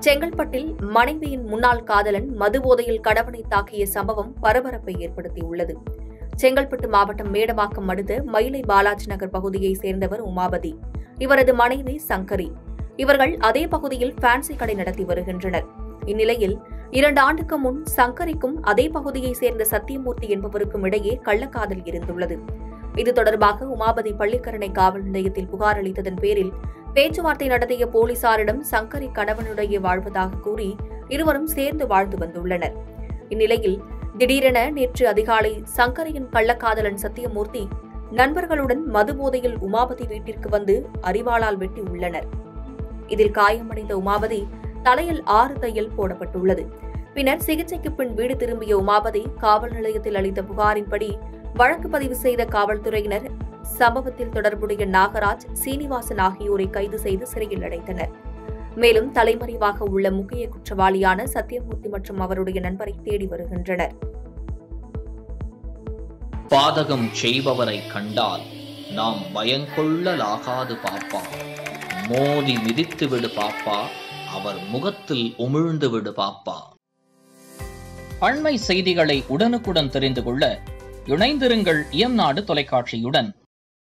செங்கல்பட்டில் மனைவியின் முன்னாள் காதலன் மதுபோதையில் கணவனை தாக்கிய சம்பவம் பரபரப்பை ஏற்படுத்தியுள்ளது செங்கல்பட்டு மாவட்டம் மேடவாக்கம் அடுத்த மயிலை பாலாஜி நகர் பகுதியைச் சேர்ந்தவர் உமாபதி இவரது மனைவி சங்கரி இவர்கள் அதே பகுதியில் ஃபேன்சி கடை நடத்தி வருகின்றனர் இந்நிலையில் இரண்டு ஆண்டுக்கு முன் சங்கரிக்கும் அதே பகுதியைச் சேர்ந்த சத்தியமூர்த்தி என்பவருக்கும் இடையே கள்ளக்காதல் இருந்துள்ளது இது தொடர்பாக உமாபதி பள்ளிக்கரணை காவல் நிலையத்தில் புகார் அளித்ததன் பேரில் பேச்சுவார்த்தை நடத்திய போலீசாரிடம் சங்கரி கணவனுடைய வாழ்வதாக கூறி இருவரும் சேர்ந்து வாழ்ந்து வந்துள்ளனர் இந்நிலையில் திடீரென நேற்று அதிகாலை சங்கரியின் கள்ளக்காதலன் சத்தியமூர்த்தி நண்பர்களுடன் மதுபோதையில் உமாபதி வீட்டிற்கு வந்து அரிவாளால் வெட்டி உள்ளனர் இதில் காயமடைந்த உமாபதி தலையில் ஆறு தையல் போடப்பட்டுள்ளது பின்னர் சிகிச்சைக்கு பின் வீடு திரும்பிய உமாபதி காவல் நிலையத்தில் அளித்த புகாரின்படி வழக்கு பதிவு செய்த காவல்துறையினர் சம்பவத்தில் தொடர்புடைய நாகராஜ் சீனிவாசன் ஆகியோரை கைது செய்து சிறையில் அடைத்தனர் மேலும் தலைமறைவாக உள்ள முக்கிய குற்றவாளியான சத்தியமூர்த்தி மற்றும் அவருடைய நண்பரை தேடி வருகின்றனர் பாதகம் செய்பவரை கண்டால் நாம் பயங்கொள்ளலாகாது பாப்பா மோதி மிதித்து விடு பாப்பா அவர் முகத்தில் உமிழ்ந்து விடு பாப்பா அண்மை செய்திகளை உடனுக்குடன் தெரிந்து கொள்ள இணைந்திருங்கள் இயம்நாடு தொலைக்காட்சியுடன்